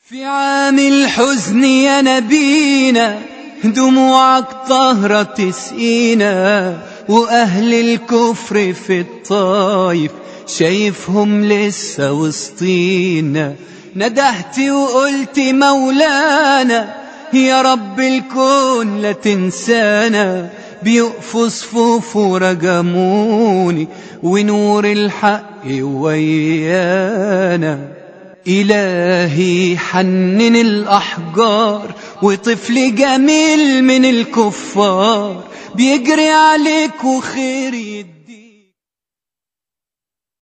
في عام الحزن يا نبينا دموعك طهرة تسقينا وأهل الكفر في الطايف شايفهم لسه وسطينا ندهت وقلت مولانا يا رب الكون لا تنسانا بيقفوا صفوف ورجموني ونور الحق ويانا إلهي حنن الأحجار وطفل جميل من الكفار بيجري عليك وخير يديك